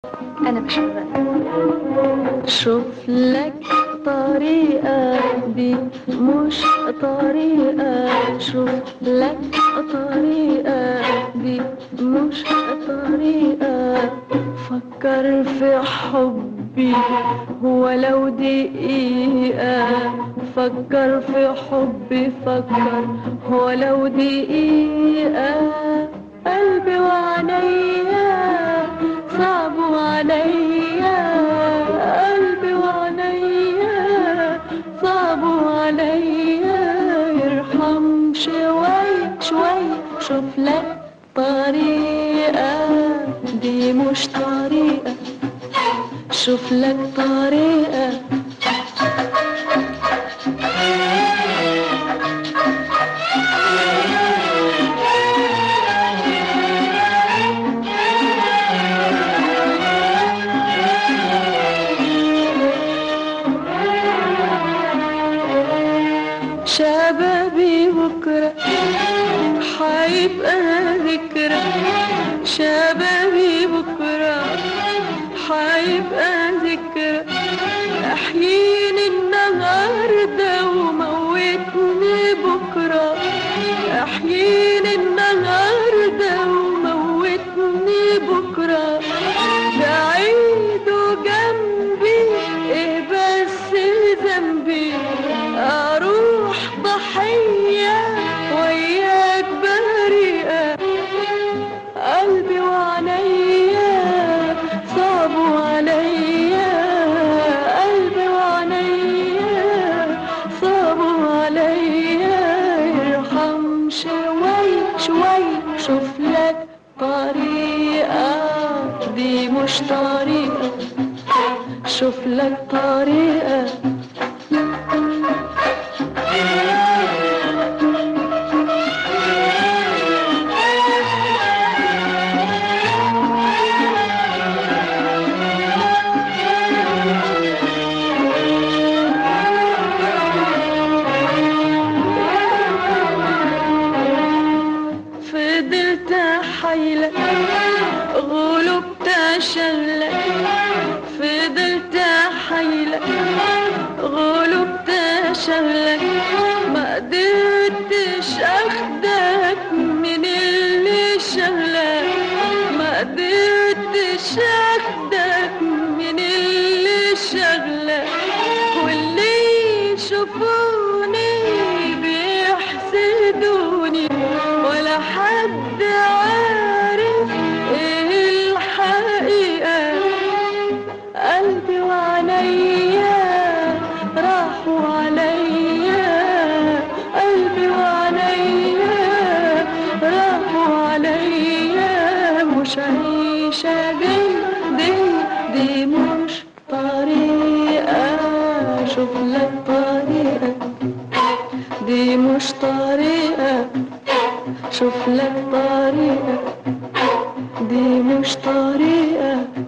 انا مش هغني شوف لك طريقة دي مش طريقة شوف لك طريقة دي مش طريقة فكر في حبي ولو دقيقة فكر في حبي فكر ولو دقيقة قلبي وعينيا صعبوا عليا قلبي وعينيا صعبوا عليا يرحم شوي شوي شوف لك طريقة دي مش طريقة شوف لك طريقة شبابي بكرة حيبقى ذكرى شبابي بكرة حيبقى ذكرى احييني النهاردة وموتني بكرة احييني النهاردة وموتني بكرة بعيد وجنبي ايه بس ذنبي اروح ضحية وياك بريئة قلبي وعينيا صعبوا عليا قلبي وعينيا صعبوا عليا يرحم شوي شوي شوف لك طريقة دي مش طريقة شوف لك طريقة فضلت حيلة غلوب تشلك فضلت حيلة غلوب تشلك ما قدرتش اخدك من اللي شغلك ما قدرتش اخدك من اللي شغلك واللي يشوفوني بيحسدوني ولا حد عارف ايه الحقيقة قلبي وعينيا راحوا عليا قلبي وعينيا راحوا عليا مش عيشة دي دي دي مش طريقة شوف لك طريقة دي مش طريقة شوف لك طريقة دي مش طريقة